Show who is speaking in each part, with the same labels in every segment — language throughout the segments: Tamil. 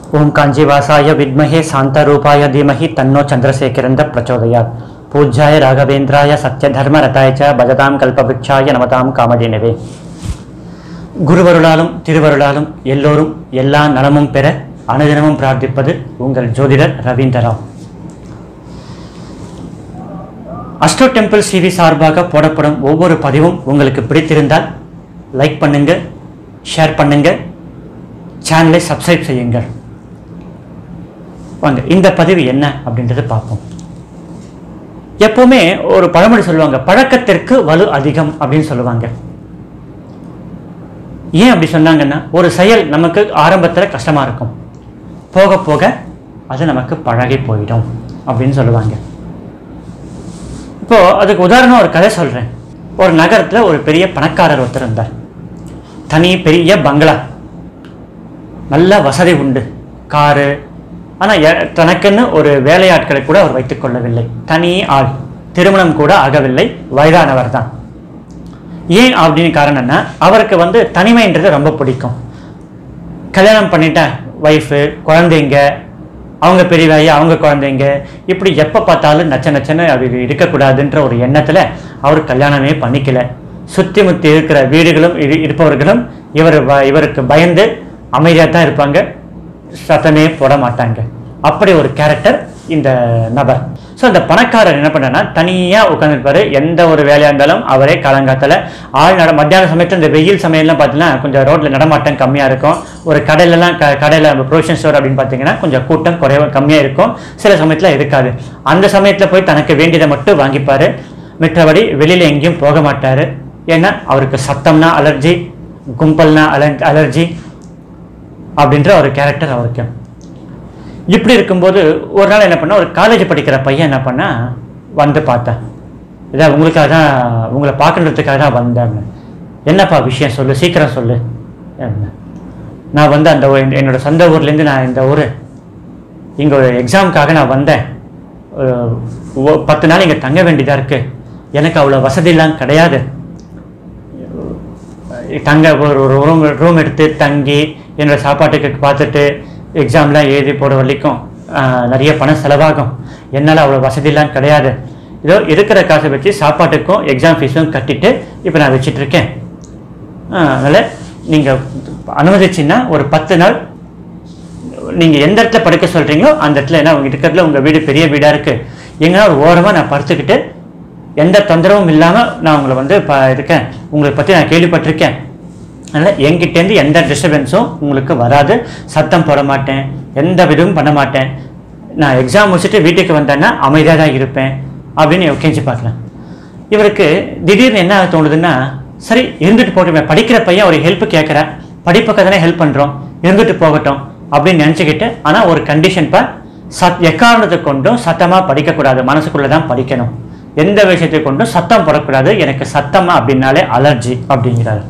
Speaker 1: ஓம் காஞ்சிவாசாய வித்மஹே சாந்தரூபாய தீமஹி தன்னோ சந்திரசேகரந்த பிரச்சோதயாத் பூஜ்யாய ராகவேந்திராய சத்யதர்மரதாய ச பஜதாம் கல்பவிருட்சாய நமதாம் காமதேனவே குருவருளாலும் திருவருளாலும் எல்லோரும் எல்லா நலமும் பெற அனுதினமும் பிரார்த்திப்பது உங்கள் ஜோதிடர் ரவீந்திரராவ் அஸ்ட்ரோ டெம்பிள் சிவி சார்பாக போடப்படும் ஒவ்வொரு பதிவும் உங்களுக்கு பிடித்திருந்தால் லைக் பண்ணுங்க ஷேர் பண்ணுங்க சேனலை சப்ஸ்கிரைப் செய்யுங்கள் வாங்க இந்த பதிவு என்ன அப்படின்றத பார்ப்போம் எப்பவுமே ஒரு பழமொழி சொல்லுவாங்க பழக்கத்திற்கு வலு அதிகம் அப்படின்னு சொல்லுவாங்க ஏன் அப்படி சொன்னாங்கன்னா ஒரு செயல் நமக்கு ஆரம்பத்தில் கஷ்டமா இருக்கும் போக போக அது நமக்கு பழகி போயிடும் அப்படின்னு சொல்லுவாங்க இப்போ அதுக்கு உதாரணம் ஒரு கதை சொல்றேன் ஒரு நகரத்துல ஒரு பெரிய பணக்காரர் ஒருத்தர் இருந்தார் தனி பெரிய பங்களா நல்ல வசதி உண்டு காரு ஆனா எ- தனக்குன்னு ஒரு வேலையாட்களை கூட அவர் வைத்துக் கொள்ளவில்லை தனி ஆள் திருமணம் கூட ஆகவில்லை வயதானவர் தான் ஏன் அப்படின்னு காரணம்னா அவருக்கு வந்து தனிமைன்றது ரொம்ப பிடிக்கும் கல்யாணம் பண்ணிட்ட ஒய்ஃபு குழந்தைங்க அவங்க பெரியவாயி அவங்க குழந்தைங்க இப்படி எப்போ பார்த்தாலும் நச்ச நச்சன்னு அது இருக்கக்கூடாதுன்ற ஒரு எண்ணத்தில் அவர் கல்யாணமே பண்ணிக்கல சுற்றி முத்தி இருக்கிற வீடுகளும் இரு- இருப்பவர்களும் இவர் ப- இவருக்கு பயந்து அமைதியாக தான் இருப்பாங்க சத்தமே போட மாட்டாங்க அப்படி ஒரு கேரக்டர் இந்த நபர் ஸோ அந்த பணக்காரர் என்ன பண்ணனா தனியாக உட்காந்துருப்பாரு எந்த ஒரு வேலையாக இருந்தாலும் அவரே காலங்காத்தில் ஆள் நட மத்தியான சமயத்தில் இந்த வெயில் சமயம்லாம் பார்த்தீங்கன்னா கொஞ்சம் ரோட்டில் நடமாட்டம் கம்மியாக இருக்கும் ஒரு கடையிலலாம் க கடையில் ப்ரொவிஷன் ஸ்டோர் அப்படின்னு பார்த்தீங்கன்னா கொஞ்சம் கூட்டம் குறைவா கம்மியாக இருக்கும் சில சமயத்தில் இருக்காது அந்த சமயத்தில் போய் தனக்கு வேண்டியதை மட்டும் வாங்கிப்பார் மற்றபடி வெளியில் எங்கேயும் போக மாட்டார் ஏன்னா அவருக்கு சத்தம்னா அலர்ஜி கும்பல்னா அலர் அலர்ஜி அப்படின்ற ஒரு கேரக்டர் அவருக்கு இப்படி இருக்கும்போது ஒரு நாள் என்ன பண்ண ஒரு காலேஜ் படிக்கிற பையன் என்ன பண்ணா வந்து பார்த்தேன் இதான் உங்களுக்காக தான் உங்களை பார்க்கணுன்றதுக்காக தான் வந்தேன் அப்படின்னு. என்னப்பா விஷயம் சொல்லு சீக்கிரம் சொல்லு அப்படின்னேன். நான் வந்து அந்த ஊ- என்னோட சொந்த ஊர்லேருந்து நான் இந்த ஊர் இங்கே ஒரு எக்ஸாமுக்காக நான் வந்தேன் ஒரு ஒ- பத்து நாள் இங்கே தங்க வேண்டியதாக இருக்குது எனக்கு அவ்வளோ வசதியெல்லாம் கிடையாது தங்க ஒரு ஒரு ரூம் ரூம் எடுத்து தங்கி என்னோட சாப்பாட்டுக்கு பார்த்துட்டு எக்ஸாம்லாம் எழுதி போட வரைக்கும் ஆஹ், நிறைய பணம் செலவாகும் என்னால் அவ்வளோ வசதியெல்லாம் கிடையாது ஏதோ இருக்கிற காசை வச்சு சாப்பாட்டுக்கும் எக்ஸாம் ஃபீஸும் கட்டிட்டு இப்போ நான் வச்சிட்டு இருக்கேன் அதனால் நீங்கள் அனுமதிச்சின்னா ஒரு பத்து நாள் நீங்கள் எந்த இடத்துல படுக்க சொல்கிறீங்களோ அந்த இடத்துல ஏன்னா உங்க இருக்கிறதுல உங்கள் வீடு பெரிய வீடாக இருக்குது எங்கன்னா ஒரு ஓரமாக நான் படுத்துக்கிட்டு எந்த தொந்தரவும் இல்லாமல் நான் உங்களை வந்து ப இருக்கேன் உங்களை பற்றி நான் கேள்விப்பட்டிருக்கேன் அதனால் என்கிட்டேருந்து எந்த டிஸ்டர்பன்ஸும் உங்களுக்கு வராது சத்தம் போட மாட்டேன் எந்த விதமும் பண்ண மாட்டேன் நான் எக்ஸாம் முடிச்சுட்டு வீட்டுக்கு வந்தேன்னா அமைதியாக தான் இருப்பேன் அப்படின்னு உட்காந்து பார்க்கலாம் இவருக்கு திடீர்னு என்ன தோணுதுன்னா சரி இருந்துட்டு போட்டுமே படிக்கிற பையன் ஒரு ஹெல்ப் கேட்குறேன் படிப்புக்கு தானே ஹெல்ப் பண்ணுறோம் இருந்துட்டு போகட்டும் அப்படின்னு நினச்சிக்கிட்டு ஆனால் ஒரு கண்டிஷன் பா சத் எக்காரணத்தை கொண்டும் சத்தமாக படிக்கக்கூடாது மனசுக்குள்ளே தான் படிக்கணும் எந்த விஷயத்தை கொண்டும் சத்தம் போடக்கூடாது எனக்கு சத்தமா அப்படின்னாலே அலர்ஜி அப்படிங்கிறாரு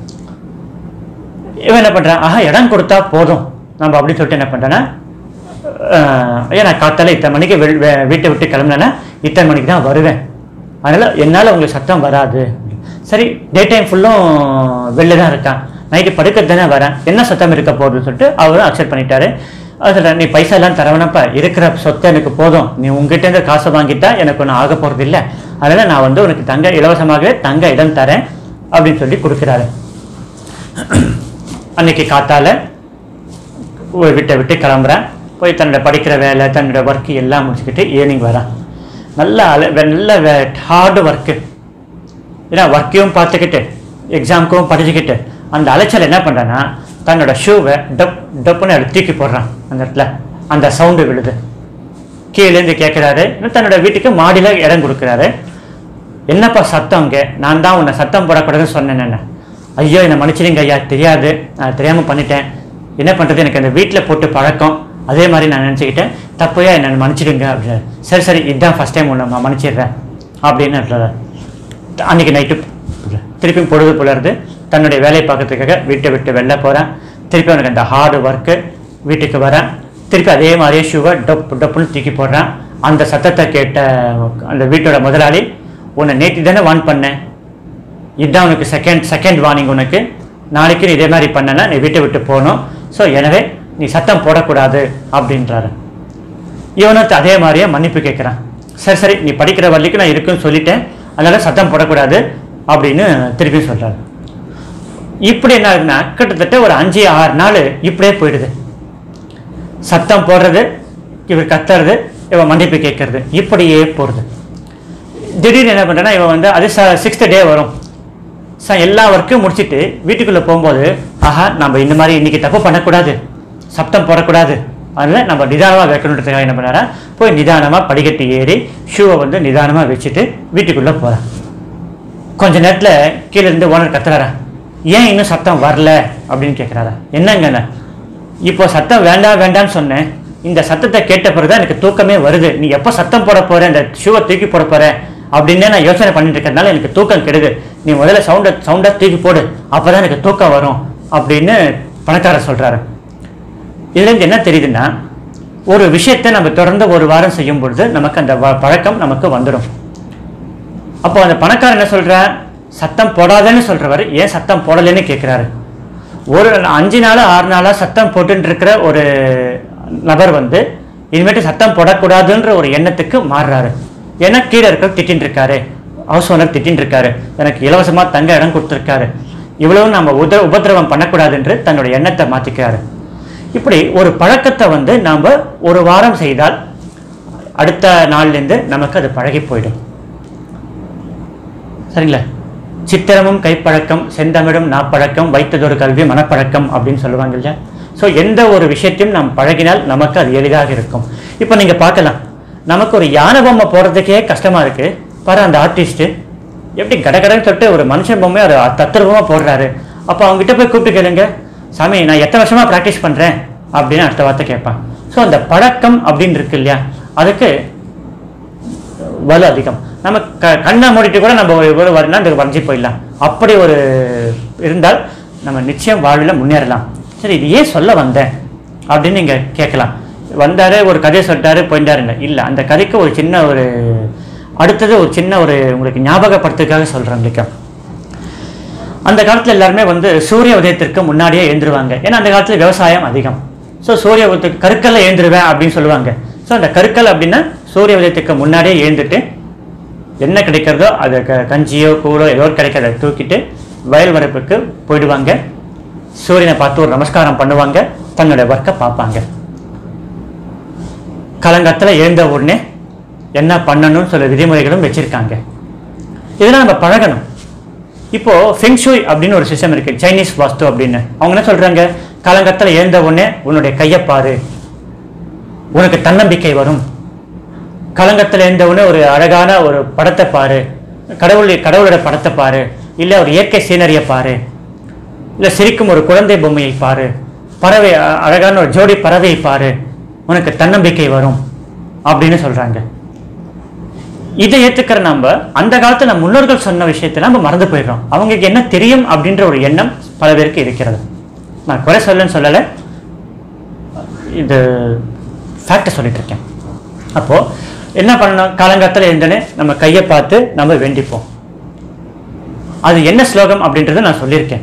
Speaker 1: இவன் என்ன பண்ணுறான் ஆஹா இடம் கொடுத்தா போதும் நம்ம அப்படின்னு சொல்லிட்டு என்ன பண்ணுறேன்னா ஏன் நான் காத்தால இத்தனை மணிக்கு வெள் வே- வீட்டை விட்டு கிளம்புனேன்னா இத்தனை மணிக்கு தான் வருவேன் அதனால் என்னால் உங்களுக்கு சத்தம் வராது சரி டே டைம் ஃபுல்லும் வெளில தான் இருக்கான் நைட்டு படுக்கிறது தானே வரேன் என்ன சத்தம் இருக்க போகுதுன்னு சொல்லிட்டு அவரும் அக்செப்ட் பண்ணிட்டாரு அது சொல்றேன், நீ பைசா எல்லாம் தரவனப்ப இருக்கிற சொத்தை எனக்கு போதும் நீ உங்ககிட்ட இருந்து காசை வாங்கிட்டா எனக்கு ஒன்றும் ஆக போகிறது இல்லை அதனால் நான் வந்து உனக்கு தங்க இலவசமாகவே தங்க இடம் தரேன் அப்படின்னு சொல்லி கொடுக்குறாரு அன்னைக்கு காத்தால ஒரு விட்டை விட்டு கிளம்புறேன் போய் தன்னோட படிக்கிற வேலை தன்னோட ஒர்க்கு எல்லாம் முடிச்சுக்கிட்டு ஈவினிங் வரேன் நல்ல அல வெ- நல்ல ஹார்டு ஒர்க்கு ஏன்னா ஒர்க்கையும் பார்த்துக்கிட்டு எக்ஸாமுக்கும் படிச்சுக்கிட்டு அந்த அலைச்சல் என்ன பண்ணுறேன்னா தன்னோட ஷூவை டப் டப்புன்னு எடுத்து தூக்கி போடுறான் அந்த இடத்துல அந்த சவுண்டு விழுது கீழேருந்து கேட்குறாரு தன்னோட வீட்டுக்கு மாடியில் இடம் கொடுக்குறாரு என்னப்பா சத்தம் இங்கே நான் தான் உன்னை சத்தம் போடக்கூடாதுன்னு சொன்னேன் என்ன ஐயோ என்னை மன்னிச்சிடுங்க ஐயா தெரியாது நான் தெரியாமல் பண்ணிட்டேன் என்ன பண்ணுறது எனக்கு அந்த வீட்டில் போட்டு பழக்கம் அதே மாதிரி நான் நினச்சிக்கிட்டேன் தப்பையா என்னை மன்னிச்சிடுங்க அப்படின்னு சரி சரி இதுதான் ஃபஸ்ட் டைம் உன்னை நான் மன்னிச்சிடுறேன் அப்படின்னு சொல்றாரு. அன்னைக்கு நைட்டு திருப்பி பொழுது புலருது தன்னுடைய வேலையை பார்க்கறதுக்காக வீட்டை விட்டு வெளில போகிறேன் திருப்பி அவனுக்கு அந்த ஹார்டு ஒர்க்கு வீட்டுக்கு வரேன் திருப்பி அதே மாதிரியே ஷூவை டொப் டொப்புன்னு தூக்கி போடுறான் அந்த சத்தத்தை கேட்ட அந்த வீட்டோட முதலாளி உன்னை நேற்று தானே வான் பண்ணேன் இதுதான் உனக்கு செகண்ட் செகண்ட் வார்னிங் உனக்கு நாளைக்கு நீ இதே மாதிரி பண்ணனா நீ வீட்டை விட்டு போகணும் ஸோ எனவே நீ சத்தம் போடக்கூடாது அப்படின்றாரு இவனும் அதே மாதிரியே மன்னிப்பு கேட்குறான் சரி சரி நீ படிக்கிற வரைக்கும் நான் இருக்குன்னு சொல்லிட்டேன் அதனால சத்தம் போடக்கூடாது அப்படின்னு திருப்பி சொல்றாரு இப்படி என்ன ஆகுதுன்னா கிட்டத்தட்ட ஒரு அஞ்சு ஆறு நாள் இப்படியே போயிடுது சத்தம் போடுறது இவர் கத்துறது இவன் மன்னிப்பு கேட்கறது இப்படியே போகிறது திடீர்னு என்ன பண்ணுறேன்னா இவன் வந்து அது சிக்ஸ்த் டே வரும் ச எல்லா ஒர்க்கும் முடிச்சுட்டு வீட்டுக்குள்ளே போகும்போது ஆஹா நம்ம இந்த மாதிரி இன்னைக்கு தப்பு பண்ணக்கூடாது சப்தம் போடக்கூடாது அதனால் நம்ம நிதானமாக வைக்கணுன்றதுக்காக என்ன பண்ணாரா போய் நிதானமாக படிக்கட்டு ஏறி ஷூவை வந்து நிதானமாக வச்சுட்டு வீட்டுக்குள்ளே போகிறான் கொஞ்ச நேரத்தில் கீழே இருந்து ஓனர் கத்துறாரா ஏன் இன்னும் சத்தம் வரல அப்படின்னு கேட்குறாரா என்னங்கண்ணா இப்போ சத்தம் வேண்டாம் வேண்டாம்னு சொன்னேன் இந்த சத்தத்தை கேட்ட பிறகு தான் எனக்கு தூக்கமே வருது நீ எப்போ சத்தம் போட போற இந்த ஷூவை தூக்கி போட போற அப்படின்னு நான் யோசனை பண்ணிட்டு இருக்கிறதுனால எனக்கு தூக்கம் கெடுது நீ முதல்ல சவுண்டை சவுண்டை தூக்கி போடு அப்பதான் எனக்கு தூக்கம் வரும் அப்படின்னு பணக்காரர் சொல்றாரு இதுலேருந்து என்ன தெரியுதுன்னா ஒரு விஷயத்தை நம்ம தொடர்ந்து ஒரு வாரம் செய்யும் பொழுது நமக்கு அந்த வ- பழக்கம் நமக்கு வந்துடும் அப்போ அந்த பணக்காரர் என்ன சொல்றார் சத்தம் போடாதேன்னு சொல்றவர் ஏன் சத்தம் போடலைன்னு கேட்குறாரு ஒரு அஞ்சு நாள் ஆறு நாளா சத்தம் போட்டுட்டு இருக்கிற ஒரு நபர் வந்து இனிமேட்டு சத்தம் போடக்கூடாதுன்ற ஒரு எண்ணத்துக்கு மாறுறாரு ஏன்னா கீழே இருக்கிற திட்டின்னு இருக்காரு ஹவுஸ் ஓனர் திட்டின்னு இருக்காரு எனக்கு இலவசமா தங்க இடம் கொடுத்துருக்காரு இவ்வளவு நம்ம உத உபதிரவம் பண்ணக்கூடாதுன்று தன்னுடைய எண்ணத்தை மாத்திக்கிறாரு இப்படி ஒரு பழக்கத்தை வந்து நாம் ஒரு வாரம் செய்தால் அடுத்த நாள்லேருந்து நமக்கு அது பழகி போயிடும் சரிங்களா சித்திரமும் கைப்பழக்கம் செந்தமிழும் நாப்பழக்கம் வைத்ததொரு கல்வி மனப்பழக்கம் அப்படின்னு சொல்லுவாங்க இல்லையா ஸோ எந்த ஒரு விஷயத்தையும் நாம் பழகினால் நமக்கு அது எளிதாக இருக்கும் இப்போ நீங்கள் பார்க்கலாம் நமக்கு ஒரு யானை பொம்மை போடுறதுக்கே கஷ்டமாக இருக்குது பாரு அந்த ஆர்டிஸ்ட்டு எப்படி கடகடன்னு தொட்டு ஒரு மனுஷன் பொம்மை ஒரு தத்துரூபமாக போடுறாரு அப்போ அவங்ககிட்ட போய் கூப்பிட்டு கேளுங்க சாமி நான் எத்தனை வருஷமாக ப்ராக்டிஸ் பண்ணுறேன் அப்படின்னு அடுத்த வார்த்தை கேட்பான் ஸோ அந்த பழக்கம் அப்படின்னு இருக்கு இல்லையா அதுக்கு வலு அதிகம் நம்ம க கண்ணை மூடிட்டு கூட நம்ம ஒரு ஒரு வரணும் அந்த வரைஞ்சி போயிடலாம் அப்படி ஒரு இருந்தால் நம்ம நிச்சயம் வாழ்வில் முன்னேறலாம் சரி இது ஏன் சொல்ல வந்தேன் அப்படின்னு நீங்கள் கேட்கலாம் வந்தாரு ஒரு கதையை சொல்லிட்டாரு போயிட்டாருங்க இல்லை அந்த கதைக்கு ஒரு சின்ன ஒரு அடுத்தது ஒரு சின்ன ஒரு உங்களுக்கு ஞாபகப்படுத்துக்காக சொல்கிறேன் உங்களுக்கு அந்த காலத்தில் எல்லாருமே வந்து சூரிய உதயத்திற்கு முன்னாடியே எழுந்துருவாங்க ஏன்னா அந்த காலத்தில் விவசாயம் அதிகம் ஸோ சூரிய உதயத்துக்கு கருக்கல்ல எழுந்துருவேன் அப்படின்னு சொல்லுவாங்க ஸோ அந்த கருக்கல் அப்படின்னா சூரிய உதயத்துக்கு முன்னாடியே எழுந்துட்டு என்ன கிடைக்கிறதோ அது க கஞ்சியோ கூழோ ஏதோ கிடைக்கிறத தூக்கிட்டு வயல் வரப்புக்கு போயிடுவாங்க சூரியனை பார்த்து ஒரு நமஸ்காரம் பண்ணுவாங்க தன்னோட ஒர்க்கை பார்ப்பாங்க காலங்காலத்தில் எழுந்த உடனே என்ன பண்ணணும்னு சொல்ல விதிமுறைகளும் வச்சிருக்காங்க இதெல்லாம் நம்ம பழகணும் இப்போ ஃபெங்ஷுய் அப்படின்னு ஒரு சிஸ்டம் இருக்கு சைனீஸ் வாஸ்து அப்படின்னு அவங்க என்ன சொல்றாங்க காலங்கத்தில் எழுந்த உடனே உன்னுடைய கையை பாரு உனக்கு தன்னம்பிக்கை வரும் கலங்கத்தில் எழுந்த உடனே ஒரு அழகான ஒரு படத்தை பாரு கடவுள் கடவுளோட படத்தை பாரு இல்லை ஒரு இயற்கை சீனரியை பாரு இல்லை சிரிக்கும் ஒரு குழந்தை பொம்மையை பாரு பறவை அ- அழகான ஒரு ஜோடி பறவையை பாரு உனக்கு தன்னம்பிக்கை வரும் அப்படின்னு சொல்றாங்க இதை ஏத்துக்கிற நம்ம அந்த காலத்துல நம்ம முன்னோர்கள் சொன்ன விஷயத்தை நம்ம மறந்து போயிடுறோம் அவங்களுக்கு என்ன தெரியும் அப்படின்ற ஒரு எண்ணம் பல பேருக்கு இருக்கிறது நான் குறை சொல்லன்னு சொல்லலை இது ஃபேக்டை சொல்லிட்டு இருக்கேன் அப்போ என்ன பண்ணணும் காலங்காலத்தில் இருந்தனே நம்ம கையை பார்த்து நம்ம வேண்டிப்போம் அது என்ன ஸ்லோகம் அப்படின்றத நான் சொல்லியிருக்கேன்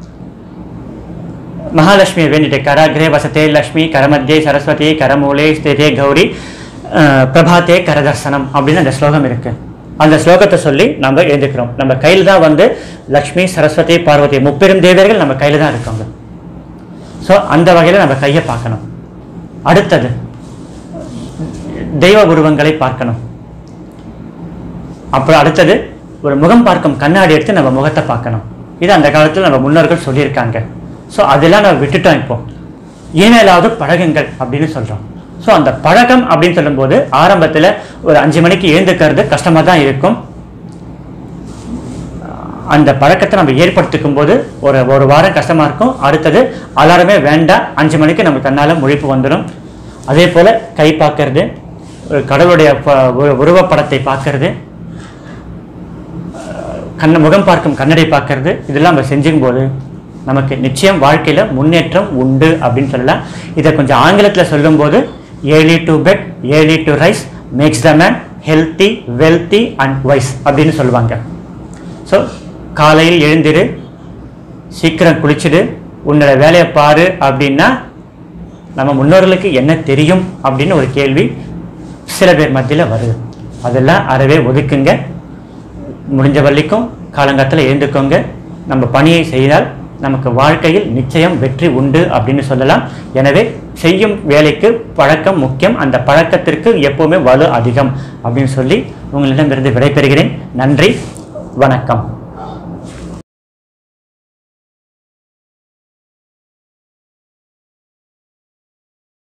Speaker 1: மகாலட்சுமியை வேண்டிட்டு கராகிரே வசத்தே லக்ஷ்மி கரமத்தியே சரஸ்வதி கரமூலே ஸ்திதே கௌரி அஹ், பிரபாத்தே கரதர்சனம் அப்படின்னு அந்த ஸ்லோகம் இருக்கு அந்த ஸ்லோகத்தை சொல்லி நம்ம எழுந்துக்கிறோம் நம்ம கையில் தான் வந்து லக்ஷ்மி சரஸ்வதி பார்வதி முப்பெரும் தேவர்கள் நம்ம கையில் தான் இருக்காங்க ஸோ அந்த வகையில் நம்ம கையை பார்க்கணும் அடுத்தது தெய்வ உருவங்களை பார்க்கணும் அப்புறம் அடுத்தது ஒரு முகம் பார்க்கும் கண்ணாடி எடுத்து நம்ம முகத்தை பார்க்கணும் இது அந்த காலத்தில் நம்ம முன்னோர்கள் சொல்லியிருக்காங்க ஸோ அதெல்லாம் நம்ம விட்டுட்டோம் இப்போ இனிமேலாவது பழகுங்கள் அப்படின்னு சொல்கிறோம் ஸோ அந்த பழக்கம் அப்படின்னு சொல்லும்போது ஆரம்பத்தில் ஒரு அஞ்சு மணிக்கு எழுந்துக்கிறது கஷ்டமாக தான் இருக்கும் அந்த பழக்கத்தை நம்ம ஏற்படுத்திக்கும் போது ஒரு ஒரு வாரம் கஷ்டமாக இருக்கும் அடுத்தது அலாரமே வேண்டாம் அஞ்சு மணிக்கு நம்ம தன்னால் முழிப்பு வந்துடும் அதே போல் கை பார்க்கறது ஒரு கடவுளுடைய ப- உரு- உருவப்படத்தை பார்க்கறது கண்ண முகம் பார்க்கும் கண்ணடை பார்க்கறது இதெல்லாம் நம்ம செஞ்சுக்கும் போது நமக்கு நிச்சயம் வாழ்க்கையில் முன்னேற்றம் உண்டு அப்படின்னு சொல்லலாம் இதை கொஞ்சம் ஆங்கிலத்தில் சொல்லும்போது early to bed early to rise makes the man healthy wealthy and wise அப்படின்னு சொல்லுவாங்க ஸோ காலையில் எழுந்திரு சீக்கிரம் குளிச்சுடு உன்னோட வேலையை பாரு அப்படின்னா நம்ம முன்னோர்களுக்கு என்ன தெரியும் அப்படின்னு ஒரு கேள்வி சில பேர் மத்தியில் வருது அதெல்லாம் அறவே ஒதுக்குங்க முடிஞ்ச வரைக்கும் காலங்காலத்தில் எழுந்துக்கோங்க நம்ம பணியை செய்தால் நமக்கு வாழ்க்கையில் நிச்சயம் வெற்றி உண்டு அப்படின்னு சொல்லலாம் எனவே செய்யும் வேலைக்கு பழக்கம் முக்கியம் அந்த பழக்கத்திற்கு எப்போவுமே வலு அதிகம் அப்படின்னு சொல்லி உங்களிடமிருந்து விடைபெறுகிறேன் நன்றி வணக்கம்